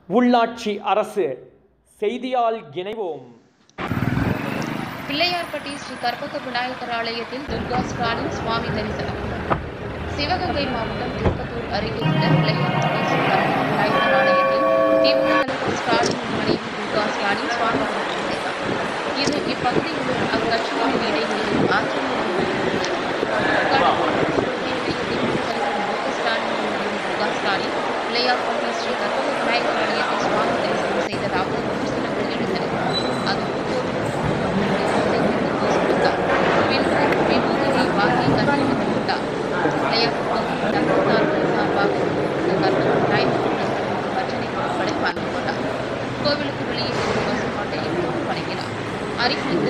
உள்ளாட்சி அரசு செய்தியால் இணைவோம் பிள்ளையார்பட்டி ஸ்ரீ கற்பக விநாயகர் ஆலயத்தில் துர்கா ஸ்டாலின் சுவாமி தரிசனம் சிவகங்கை மாவட்டம் திருப்பத்தூர் அருகே உள்ள பிள்ளையார்பட்டி ஸ்ரீ கற்பக விநாயகர் ஆலயத்தில் திமுக தலைவர் ஸ்டாலின் மனைவி துர்கா ஸ்டாலின் சுவாமி தரிசனம் செய்தார் இது இப்பகுதியில் உள்ள அக்கட்சியின் இடைவெளியில் ஆச்சரியம் பிள்ளையார்பட்டி ஸ்ரீ கற்பக விநாயகர் ஆலயத்தில் சுவாமி தரிசனம் செய்ததாக விமர்சனங்கள் எழுந்தன அது கொடுத்தார் பின்னர் விபூதியை வாங்கி கண்ணில் கொண்டார் பிள்ளையார்பட்டி தங்கத்தார்கள் சார்பாக இந்த கற்பக விநாயகர் பஜனை பொருட்களை வாங்கிக் கொண்டார் கோவிலுக்கு வெளியே ஒரு பசுமாட்டை வழங்கினார் அருகில்